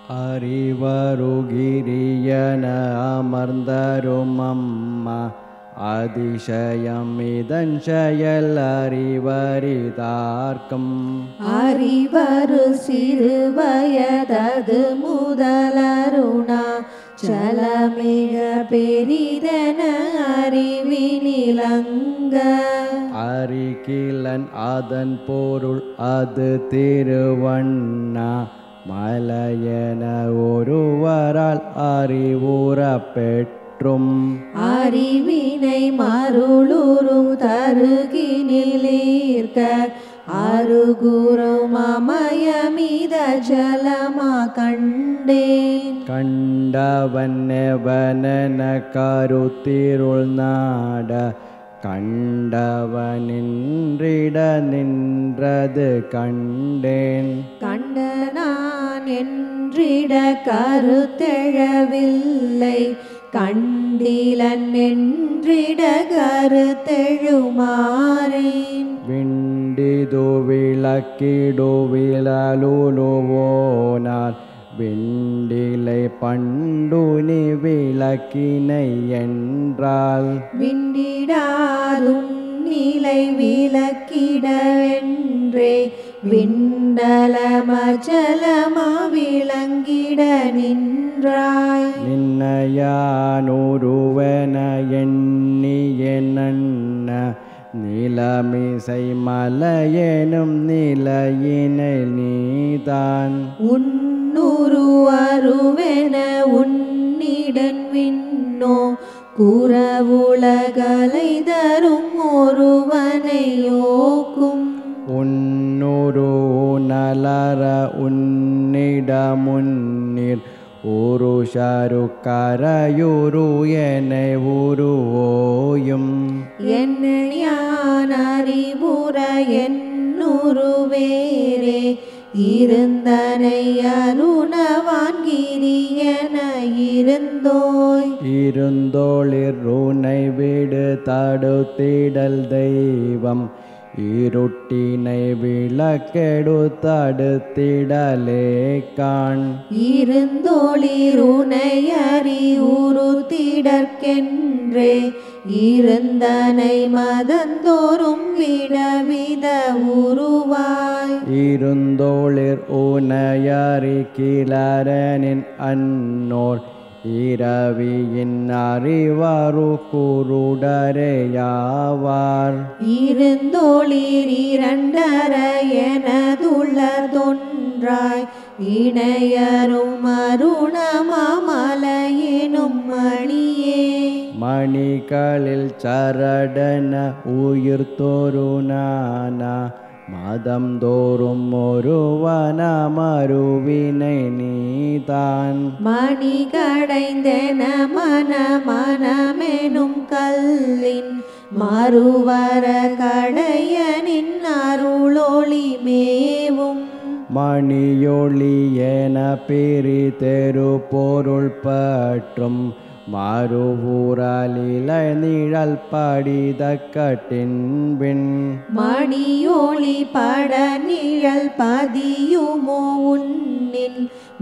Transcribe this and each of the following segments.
அறிவருகிரியன அமர்ந்தரும் அம்மா அதிசயம் இதன் செயல் அறிவரிதார்க்கும் அறிவரு சிறு வயதது முதலருணா சலமிக பெரிதன அறிவினிலங்க அறிகிலன் அதன் பொருள் அது திருவண்ணா மலையென ஒருவரால் அறிவுற பெற்றும் அறிவினை மருளுரும் தருகினிலீர்க்க அருகுரும் அமயமித ஜலமா கண்டேன் கண்டவன் எவனென கருத்திருள் நாட கண்டவனின்றிட நின்றது கண்டேன் கண்ட நான் என்றிட கருத்தெழவில்லை கண்டிலன் என்றிட கருத்தெழுமாறேன் விண்டிது விளக்கிடுவிழலுவோனார் விண்டிலை பண்டுனி விளக்கினை என்றால் விண்டிடாதும் நிலை விளக்கிட என்றே விண்டலமச்சலமா விளங்கிட நின்றாய் நின்னையானுருவன எண்ணிய நன்ன நிலமிசை மலையெனும் நிலையினை நீதான் உன்னுருவருவென உன்னிடன் விண்ணோ குறவுலகலை தரும் ஒருவனை யோக்கும் உன்னொரு நலர உன்னிடமுன்னிர் உருஷரு கரையுரு என உருவோயும் என்னையான் அறிவுற என்னுருவேரே இருந்தனை அருணவான் கிரியன இருந்தோய் இருந்தோளிர் உனை விடு தடுத்திடல் தெய்வம் இருட்டினை விளக்கெடு தடுத்திடலே காண் இருந்தோளிருனை அறி உருத்திடற்கென்றே இருந்தனை மதந்தோறும் விடவித உருவாய் இருந்தோளிர் உனையறி கிளரனின் அன்னோர் இரவியின் அறிவாரு குருடரையாவார் இருந்தோளிர் இரண்டர எனதுள்ள தொன்றாய் இணையரும் அருணமாமலையினும் மணியே மணிகளில் சரடன உயிர் தோருனானா மதம் தோறும் ஒருவன மறுவினை நீதான் மணி கடைந்தென மன மனமெனும் கல்லின் மறுவர கடையனின் அருளொளி மேவும் மணியொளி என பிரி தெரு பொருள் பற்றும் மறுவூரலில நிழல் படிதக்கட்டின்பின் மணியொளி பட நிழல் பதியுமோ உன்னில்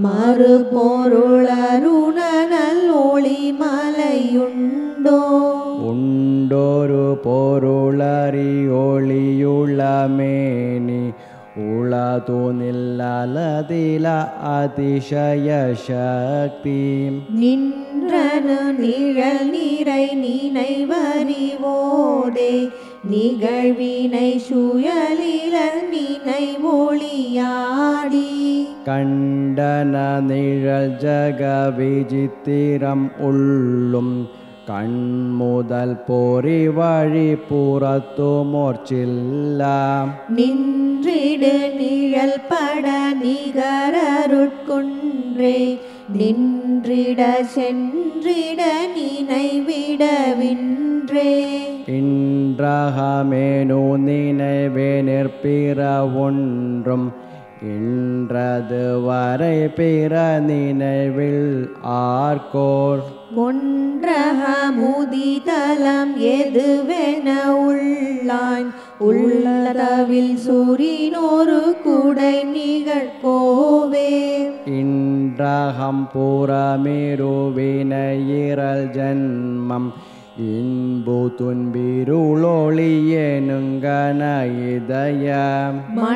மறுபொருளருணனல் ஒளி மலையுண்டோ உண்டொரு பொருளறி ஒளியுளமேனி உளது நில்லலதில அதிசய சக்தி நின்றனு நிழல் நீரை நினைவறிவோதே நிகழ்வினை சுயலில நினை ஒளியாடி கண்டன நிழல் ஜக விசித்திரம் உள்ளும் கண்முதல் பொறி வழி புறத்துமோர்ச்சில்லாம் நின்றிடு நிழல் பட நிகரருட்குன்றே நின்றிட சென்றிட நினைவிடவின்றே இன்றகமேனு நினைவே நிற்பிற ஒன்றும் இன்றது வரை பிற நினைவில் ஆர்கோர் ஒன்றகமுதிதலம் எதுவென உள்ளான் உள்ளதவில் சூரினொரு குடை நிகழ்கோவே இன்ற இன்றகம் புறமிருவினையிரல் ஜன்மம் இன்பு துன்பிருளொளியேனுங்கன இதயம்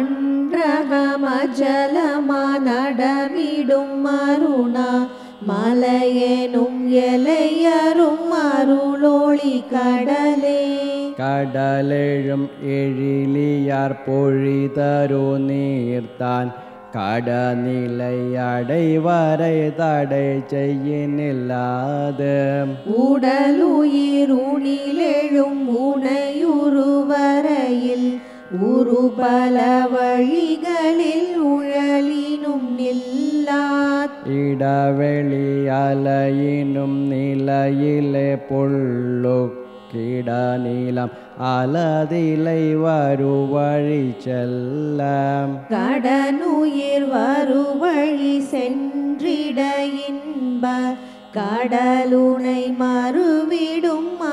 மன்றகமஜலமா நடமிடும் மருணா மலையேனும் எலையரும் அருளொளி கடலே கடலெழும் எழிலியார் பொழிதரு நீர்த்தான் கடநிலை அடைவரை தடை செய்யினில்லாது உடலுயிர் உணிலெழும் உனையுருவரையில் உரு பல வழிகளில் உழலினும் நில்லாத் இடவெளி அலையினும் நிலையிலே பொள்ளு கிட நீளம் அலதிலை வருவழி செல்லம் கடனுயிர் வருவழி சென்றிட இன்ப கடலுனை மறுவிடும்